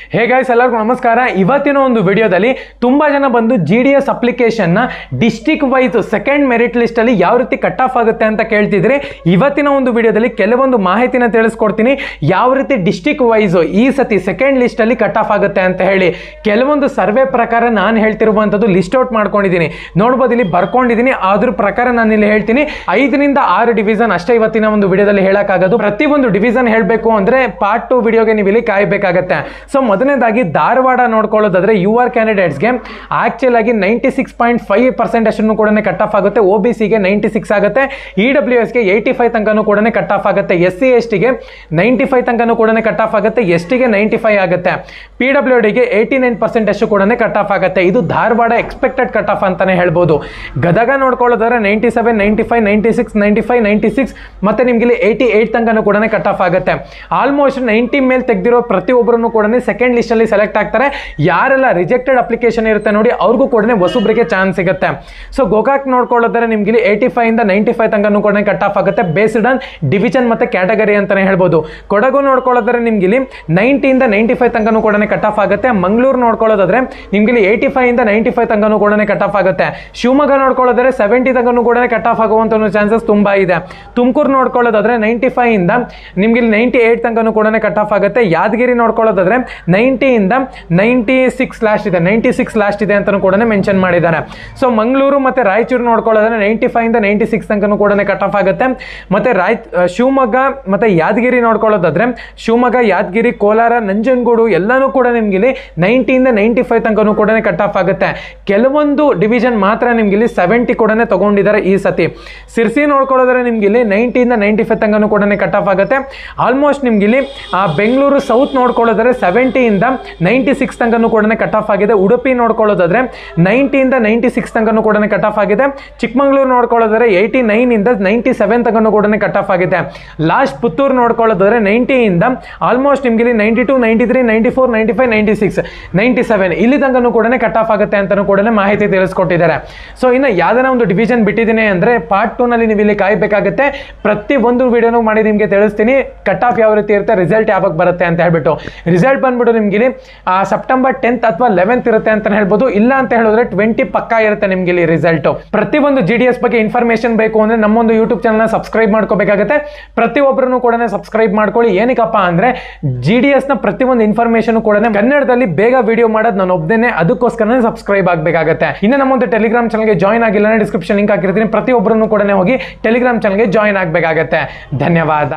hey guys ಎಲ್ಲರಿಗೂ ನಮಸ್ಕಾರ ಇವತ್ತಿನ ಒಂದು ವಿಡಿಯೋದಲ್ಲಿ ತುಂಬಾ ಜನ ಬಂದು ಜಿ ಡಿ ಎಸ್ ಅಪ್ಲಿಕೇಶನ್ನ district wise second merit list ಅಲ್ಲಿ ಯಾವ ರೀತಿ ಕಟ್ ಆಫ್ ಆಗುತ್ತೆ ಅಂತ ಕೇಳ್ತಿದ್ರಿ ಇವತ್ತಿನ ಒಂದು ವಿಡಿಯೋದಲ್ಲಿ ಕೆಲವೊಂದು ಮಾಹಿತಿನ ತಿಳಿಸ್ಕೊಡ್ತೀನಿ ಯಾವ ರೀತಿ ಡಿಸ್ಟಿಕ್ ವೈಸ್ ಈ ಸತಿ ಸೆಕೆಂಡ್ ಲಿಸ್ಟ್ ಅಲ್ಲಿ ಕಟ್ ಆಫ್ ಆಗುತ್ತೆ ಅಂತ ಹೇಳಿ ಕೆಲವೊಂದು ಸರ್ವೆ ಪ್ರಕಾರ ನಾನು ಹೇಳ್ತಿರುವಂಥದ್ದು ಲಿಸ್ಟ್ ಔಟ್ ಮಾಡ್ಕೊಂಡಿದ್ದೀನಿ ನೋಡ್ಬೋದು ಇಲ್ಲಿ ಬರ್ಕೊಂಡಿದ್ದೀನಿ ಅದ್ರ ಪ್ರಕಾರ ನಾನು ಇಲ್ಲಿ ಹೇಳ್ತೀನಿ ಐದರಿಂದ ಆರು ಡಿವಿಷನ್ ಅಷ್ಟೇ ಇವತ್ತಿನ ಒಂದು ವಿಡಿಯೋದಲ್ಲಿ ಹೇಳಕ್ಕಾಗೋದು ಪ್ರತಿ ಒಂದು ಡಿವಿಷನ್ ಹೇಳಬೇಕು ಅಂದ್ರೆ ಪಾರ್ಟ್ ಟು ವಿಡಿಯೋಗೆ ನೀವು ಇಲ್ಲಿ ಕಾಯಬೇಕಾಗತ್ತೆ ಸೊ ಮೊದಲನೇದಾಗಿ ಧಾರವಾಡ ನೋಡ್ಕೊಳ್ಳೋದಾದ್ರೆ ಯು ಆರ್ ಕ್ಯಾಂಡಿಡೇಟ್ಸ್ಗೆ ಆಕ್ಚುಲ್ ಆಗಿ ninety six point five percent ಅಷ್ಟನ್ನು ಕೂಡ ಕಟ್ ಆಫ್ ಆಗುತ್ತೆ ಒ ಬಿ ಸಿಗೆ ನೈಂಟಿ ಸಿಕ್ಸ್ ಆಗುತ್ತೆ ಇ ಡಬ್ಲ್ಯೂ ಎಸ್ಗೆ ಏಯ್ಟಿ ಫೈವ್ ತನಕನೂ ಕೂಡ ಕಟ್ ಆಫ್ ಆಗುತ್ತೆ ಎಸ್ ಸಿ ಎಸ್ ಟಿಗೆ ನೈಂಟಿ ಫೈವ್ ತನಕನೂ ಕೂಡ ಕಟ್ ಆಫ್ ಆಗುತ್ತೆ ಎಸ್ ಟಿಗೆ ನೈಂಟಿ ಫೈವ್ ಆಗುತ್ತೆ ಪಿ ಡಬ್ಲ್ಯೂ ಡಿಗೆ ಏಯ್ಟಿ ನೈನ್ ಪರ್ಸೆಂಟ್ ಅಷ್ಟು ಕೂಡ ಕಟ್ ಆಫ್ ಆಗುತ್ತೆ ಇದು ಧಾರವಾಡ ಎಕ್ಸ್ಪೆಕ್ಟೆಡ್ ಕಟ್ ಆಫ್ ಅಂತಾನೆ ಹೇಳ್ಬೋದು ಗದಗ ನೋಡ್ಕೊಳ್ಳೋದಾದ್ರೆ ninety seven ninety five ninety six ninety five ninety six ಮತ್ತೆ ನಿಮ್ಗೆ ಇಲ್ಲಿ ಏಯ್ಟಿ ಏಯ್ಟ್ ತನಕನೂ ಕೂಡ ಕಟ್ ಆಫ್ ಆಗುತ್ತೆ ಆಲ್ಮೋಸ್ಟ್ ನೈಂಟಿ ಮೇಲೆ ತೆಗೆದಿರೋ ಪ್ರತಿಯೊಬ್ಬರನ್ನು ಕೂಡ ಸೆಕೆಂಡ್ ಲಿಸ್ಟ್ ಅಲ್ಲಿ ಸೆಲೆಕ್ಟ್ ಆಗ್ತಾರೆ ಯಾರೆಲ್ಲ ರಿಜೆಕ್ಟೆಡ್ ಅಪ್ಲಿಕೇಶನ್ ಇರುತ್ತೆ ನೋಡಿ ಅವ್ರಿಗೂ ಕೂಡ ಹೊಸಬ್ರಿಗೆ ಚಾನ್ಸ್ ಸಿಗುತ್ತೆ ಸೊ ಗೋಕಾಕ್ ನೋಡ್ಕೊಳ್ಳೋದಾದ್ರೆ ನಿಮ್ಗೆ ಇಲ್ಲಿ ಏಯ್ಟಿ ಫೈವ್ ಇಂದ ನೈಂಟಿ ಫೈವ್ ತನಕ ಕೂಡ ಕಟ್ ಆಫ್ ಆಗುತ್ತೆ ಬೇಸ್ಡ್ ಆನ್ ಡಿವಿಷನ್ ಮತ್ತೆ ಕ್ಯಾಟಗರಿ ಅಂತಾನೆ ಹೇಳ್ಬೋದು ಕೊಡಗು ನೋಡ್ಕೊಳ್ಳೋದಾದ್ರೆ ನಿಮ್ಗೆ ಇಲ್ಲಿ ನೈಂಟಿಯಿಂದ ನೈಂಟಿ ಫೈವ್ ತನಕ ಕೂಡ ಕಟ್ ಆಫ್ ಆಗುತ್ತೆ ಮಂಗಳೂರು ನೋಡ್ಕೊಳ್ಳೋದಾದ್ರೆ ನಿಮ್ಗೆ ಇಲ್ಲಿ ಏಯ್ಟಿ ಫೈವ್ ಇಂದ ನೈಂಟಿ ಫೈವ್ ತನಕ ಕೂಡ ಕಟ್ ಆಫ್ ಆಗುತ್ತೆ ಶಿವಮೊಗ್ಗ ನೋಡ್ಕೊಳ್ಳೋದಾದ್ರೆ ಸೆವೆಂಟಿ ತನಕ ಕೂಡ ಕಟ್ ಆಫ್ ಆಗುವಂತ ಚಾನ್ಸಸ್ ತುಂಬಾ ಇದೆ ತುಮಕೂರು ನೋಡ್ಕೊಳ್ಳೋದಾದ್ರೆ ನೈಂಟಿ ಫೈವ್ ಇಂದ ನಿಮ್ಗೆ ಇಲ್ಲಿ ನೈಂಟಿ ಏಯ್ಟ್ ತನಕ ಕೂಡ ಕಟ್ ಆಫ್ ಆಗುತ್ತೆ ಯಾದಗಿರಿ ನೋಡ್ಕೊಳ್ಳೋದಾದ್ರೆ ನೈಂಟಿಯಿಂದ ನೈಂಟಿ ಸಿಕ್ಸ್ ಲಾಸ್ಟ್ ಇದೆ ನೈಂಟಿ ಸಿಕ್ಸ್ ಲಾಸ್ಟ್ ಇದೆ ಅಂತ ಕೂಡ ಮೆನ್ಷನ್ ಮಾಡಿದ್ದಾರೆ ಸೊ ಮಂಗಳೂರು ಮತ್ತೆ ರಾಯಚೂರು ನೋಡ್ಕೊಳ್ಳೋದಾದ್ರೆ ನೈಂಟಿ ಫೈವ್ ಇಂದ ನೈಂಟಿ ಸಿಕ್ಸ್ ತನಕ ಕೂಡ ಕಟ್ ಆಫ್ ಆಗುತ್ತೆ ಮತ್ತೆ ರಾಯ್ ಆ, ಶಿವಮೊಗ್ಗ ಮತ್ತೆ ಯಾದಗಿರಿ ನೋಡ್ಕೊಳ್ಳೋದಾದ್ರೆ ಶಿವಮೊಗ್ಗ ಯಾದಗಿರಿ ಕೋಲಾರ ನಂಜನಗೂಡು ಎಲ್ಲಾನು ಕೂಡ ನಿಮ್ಗೆ ಇಲ್ಲಿ ನೈಂಟಿಯಿಂದ ನೈಂಟಿ ಫೈವ್ ತನಕ ಕೂಡ ಕಟ್ ಆಫ್ ಆಗುತ್ತೆ ಕೆಲವೊಂದು ಡಿವಿಷನ್ ಮಾತ್ರ ನಿಮ್ಗೆ ಇಲ್ಲಿ ಸೆವೆಂಟಿ ಕೂಡ ತಗೊಂಡಿದ್ದಾರೆ ಈ ಸತಿ ಸಿರ್ಸಿ ನೋಡ್ಕೊಳ್ಳೋದ್ರೆ ನಿಮ್ಗೆ ಇಲ್ಲಿ ನೈಂಟಿಯಿಂದ ನೈಂಟಿ ಫೈವ್ ತನಕ ಕೂಡ ಕಟ್ ಆಫ್ ಆಗುತ್ತೆ ಆಲ್ಮೋಸ್ಟ್ ನಿಮ್ಗೆ ಇಲ್ಲಿ ಆ, ಬೆಂಗಳೂರು ಸೌತ್ ನೋಡ್ಕೊಳ್ಳೋದಾದ್ರೆ ಸೆವೆಂಟಿಯಿಂದ ನೈಂಟಿ ಸಿಕ್ಸ್ ತನಕ ಕೂಡ ಕಟ್ ಆಫ್ ಆಗಿದೆ ಉಡುಪಿ ನೋಡ್ಕೊಳ್ಳೋದಾದ್ರೆ ನೈಂಟಿಯಿಂದ ನೈಂಟಿ ಸಿಕ್ಸ್ ತನಕ ಕೂಡ ಕಟ್ ಆಫ್ ಆಗಿದೆ ಚಿಕ್ಕಮಂಗ್ಳೂರು ನೋಡ್ಕೊಳ್ಳೋದಾದ್ರೆ ಏಯ್ಟಿ ನೈನ್ ಇಂದ ನೈಂಟಿ ಸೆವೆನ್ ತನಕ ಕೂಡ ಕಟ್ ಆಫ್ ಆಗಿದೆ ಲಾಸ್ಟ್ ಪುತ್ತೂರು ನೋಡ್ಕೊಳ್ಳೋದಾದ್ರೆ ನೈಂಟಿಯಿಂದ ಆಲ್ಮೋಸ್ಟ್ ನಿಮ್ಗೆ ಇಲ್ಲಿ ninety two ninety three ninety four ninety five ninety six ninety seven ಇಲ್ಲಿ ತನಕ ಕೂಡ ಕಟ್ ಆಫ್ ಆಗುತ್ತೆ ಅಂತಾನು ಕೂಡ ಮಾಹಿತಿ ತಿಳಿಸ್ಕೊಟ್ಟಿದ್ದಾರೆ ಸೊ ಇನ್ನು ಯಾವ್ದಾರ ಒಂದು ಡಿವಿಷನ್ ಬಿಟ್ಟಿದ್ದೀನಿ ಅಂದ್ರೆ ಪಾರ್ಟ್ ಟೂ ನಲ್ಲಿ ನೀವು ಇಲ್ಲಿ ಕಾಯಬೇಕಾಗುತ್ತೆ ಪ್ರತಿ ಒಂದು ವಿಡಿಯೋನು ಮಾಡಿ ನಿಮಗೆ ತಿಳಿಸ್ತೀನಿ ಕಟ್ ಆಫ್ ಯಾವ ರೀತಿ ಇರುತ್ತೆ ರಿಸಲ್ಟ್ ಯಾವಾಗ ಬರುತ್ತೆ ಅಂತ ಹೇಳ್ಬಿಟ್ಟು ರಿಸಲ್ಟ್ ಬಂದ್ಬಿಟ್ಟು ನಿಮ್ಗೆ ಇಲ್ಲಿ ಸೆಪ್ಟೆಂಬರ್ ಟೆಂತ್ ಅಥವಾ ಲೆವೆಂತ್ ಇರುತ್ತೆ ಅಂತ ಹೇಳ್ಬೋದು ಇಲ್ಲ ಅಂತ ಹೇಳಿದ್ರೆ ಟ್ವೆಂಟಿ ಪಕ್ಕಾ ಇರುತ್ತೆ ನಿಮ್ಗೆ ಇಲ್ಲಿ ರಿಸಲ್ಟ್ ಪ್ರತಿ ಒಂದು ಜಿ ಡಿ ಎಸ್ ಬಗ್ಗೆ ಇನ್ಫಾರ್ಮೇಶನ್ ಬೇಕು ಅಂದ್ರೆ ನಮ್ಮೊಂದು ಯೂಟ್ಯೂಬ್ ಚಾನಲ್ ಸಬ್ಸ್ಕ್ರೈಬ್ ಮಾಡ್ಕೋಬೇಕಾಗುತ್ತೆ ಪ್ರತಿಯೊಬ್ಬರನ್ನು ಕೂಡ ಸಬ್ಸ್ಕ್ರೈಬ್ ಮಾಡ್ಕೊಳ್ಳಿ ಏನಕ್ಕಪ್ಪ ಅಂದ್ರೆ ಜಿ ಡಿ ಎಸ್ ನ ಪ್ರತಿಯೊಂದು ಇನ್ಫಾರ್ಮೇಶನ್ ಕೂಡ ಕನ್ನಡದಲ್ಲಿ ಬೇಗ ವಿಡಿಯೋ ಮಾಡೋದು ನಾನು ಒಬ್ಬನೇ ಅದಕ್ಕೋಸ್ಕರ ಸಬ್ಸ್ಕ್ರೈಬ್ ಆಗಬೇಕಾಗುತ್ತೆ ಇನ್ನು ನಮ್ಮೊಂದು ಟೆಲಿಗ್ರಾಮ್ ಚಾನಲ್ಗೆ ಜಾಯ್ನ್ ಆಗಿಲ್ಲ ಡಿಸ್ಕ್ರಿಪ್ಷನ್ ಲಿಂಕ್ ಹಾಕಿರ್ತೀನಿ ಪ್ರತಿಯೊಬ್ಬರನ್ನು ಕೂಡ ಹೋಗಿ ಟೆಲಿಗ್ರಾಮ್ ಚಾನಲ್ಗೆ ಜಾಯ್ನ್ ಆಗಬೇಕಾಗತ್ತೆ ಧನ್ಯವಾದ